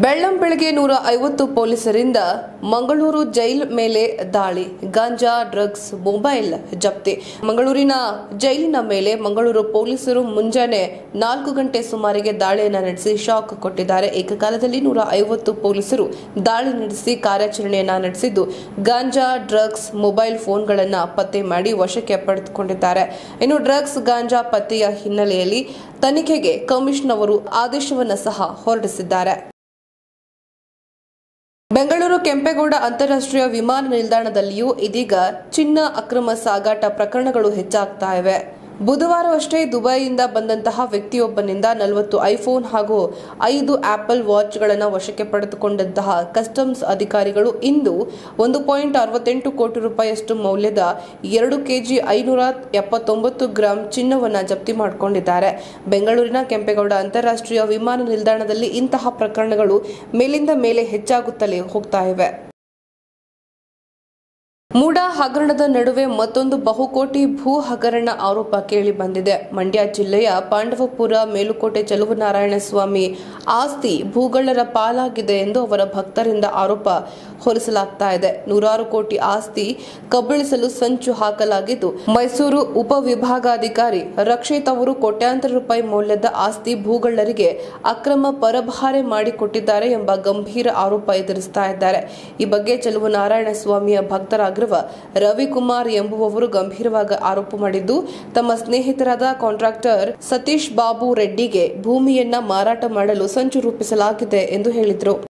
ಬೆಳ್ಳಂ ಬೆಳಗ್ಗೆ ನೂರ ಐವತ್ತು ಪೊಲೀಸರಿಂದ ಮಂಗಳೂರು ಜೈಲ್ ಮೇಲೆ ದಾಳಿ ಗಾಂಜಾ ಡ್ರಗ್ಸ್ ಮೊಬೈಲ್ ಜಪ್ತಿ ಮಂಗಳೂರಿನ ಜೈಲಿನ ಮೇಲೆ ಮಂಗಳೂರು ಪೊಲೀಸರು ಮುಂಜಾನೆ ನಾಲ್ಕು ಗಂಟೆ ಸುಮಾರಿಗೆ ದಾಳಿಯನ್ನು ನಡೆಸಿ ಶಾಕ್ ಕೊಟ್ಟಿದ್ದಾರೆ ಏಕಕಾಲದಲ್ಲಿ ನೂರ ಐವತ್ತು ಪೊಲೀಸರು ದಾಳಿ ನಡೆಸಿ ಕಾರ್ಯಾಚರಣೆಯನ್ನ ನಡೆಸಿದ್ದು ಗಾಂಜಾ ಡ್ರಗ್ಸ್ ಮೊಬೈಲ್ ಫೋನ್ಗಳನ್ನು ಪತ್ತೆ ಮಾಡಿ ವಶಕ್ಕೆ ಪಡೆದುಕೊಂಡಿದ್ದಾರೆ ಇನ್ನು ಡ್ರಗ್ಸ್ ಗಾಂಜಾ ಪತ್ತೆಯ ಹಿನ್ನೆಲೆಯಲ್ಲಿ ತನಿಖೆಗೆ ಕಮಿಷನ್ ಅವರು ಆದೇಶವನ್ನು ಸಹ ಹೊರಡಿಸಿದ್ದಾರೆ ಬೆಂಗಳೂರು ಕೆಂಪೇಗೌಡ ಅಂತಾರಾಷ್ಟ್ರೀಯ ವಿಮಾನ ನಿಲ್ದಾಣದಲ್ಲಿಯೂ ಇದೀಗ ಚಿನ್ನ ಅಕ್ರಮ ಸಾಗಾಟ ಪ್ರಕರಣಗಳು ಹೆಚ್ಚಾಗ್ತಾ ಇವೆ ಬುಧವಾರವಷ್ಟೇ ದುಬೈಯಿಂದ ಬಂದಂತಹ ವ್ಯಕ್ತಿಯೊಬ್ಬನಿಂದ ನಲವತ್ತು ಐಫೋನ್ ಹಾಗೂ ಐದು ಆಪಲ್ ವಾಚ್ಗಳನ್ನು ವಶಕ್ಕೆ ಪಡೆದುಕೊಂಡಂತಹ ಕಸ್ಟಮ್ಸ್ ಅಧಿಕಾರಿಗಳು ಇಂದು ಒಂದು ಪಾಯಿಂಟ್ ಅರವತ್ತೆಂಟು ಕೋಟಿ ರೂಪಾಯಿಯಷ್ಟು ಮೌಲ್ಯದ ಎರಡು ಕೆಜಿ ಐನೂರ ಎಪ್ಪತ್ತೊಂಬತ್ತು ಗ್ರಾಂ ಚಿನ್ನವನ್ನು ಜಪ್ತಿ ಮಾಡಿಕೊಂಡಿದ್ದಾರೆ ಬೆಂಗಳೂರಿನ ಕೆಂಪೇಗೌಡ ಅಂತಾರಾಷ್ಟ್ರೀಯ ವಿಮಾನ ನಿಲ್ದಾಣದಲ್ಲಿ ಇಂತಹ ಪ್ರಕರಣಗಳು ಮೇಲಿಂದ ಮೇಲೆ ಹೆಚ್ಚಾಗುತ್ತಲೇ ಹೋಗ್ತಾ ಇವೆ ಮೂಡಾ ಹಗರಣದ ನಡುವೆ ಮತ್ತೊಂದು ಬಹುಕೋಟಿ ಭೂ ಹಗರಣ ಆರೋಪ ಕೇಳಿ ಬಂದಿದೆ ಮಂಡ್ಯ ಜಿಲ್ಲೆಯ ಪಾಂಡವಪುರ ಮೇಲುಕೋಟೆ ಚಲುವನಾರಾಯಣ ಸ್ವಾಮಿ ಆಸ್ತಿ ಭೂಗಳ್ಳರ ಪಾಲಾಗಿದೆ ಎಂದು ಅವರ ಭಕ್ತರಿಂದ ಆರೋಪ ಹೊರಿಸಲಾಗ್ತಾ ಇದೆ ನೂರಾರು ಕೋಟಿ ಆಸ್ತಿ ಕಬಳಿಸಲು ಸಂಚು ಹಾಕಲಾಗಿದ್ದು ಮೈಸೂರು ಉಪವಿಭಾಗಾಧಿಕಾರಿ ರಕ್ಷಿತ್ ಅವರು ಕೋಟ್ಯಾಂತರ ರೂಪಾಯಿ ಮೌಲ್ಯದ ಆಸ್ತಿ ಭೂಗಳ್ಳರಿಗೆ ಅಕ್ರಮ ಪರಭಾರೆ ಮಾಡಿಕೊಟ್ಟಿದ್ದಾರೆ ಎಂಬ ಗಂಭೀರ ಆರೋಪ ಎದುರಿಸ್ತಾ ಇದ್ದಾರೆ ಈ ಬಗ್ಗೆ ಚೆಲುವನಾರಾಯಣ ಸ್ವಾಮಿಯ ಭಕ್ತರಾಗಿರುವ ರವಿಕುಮಾರ್ ಎಂಬುವವರು ಗಂಭೀರವಾಗಿ ಆರೋಪ ಮಾಡಿದ್ದು ತಮ್ಮ ಸ್ನೇಹಿತರಾದ ಕಾಂಟ್ರಾಕ್ಟರ್ ಸತೀಶ್ ಬಾಬು ರೆಡ್ಡಿಗೆ ಭೂಮಿಯನ್ನ ಮಾರಾಟ ಮಾಡಲು ಸಂಚು ರೂಪಿಸಲಾಗಿದೆ ಎಂದು ಹೇಳಿದರು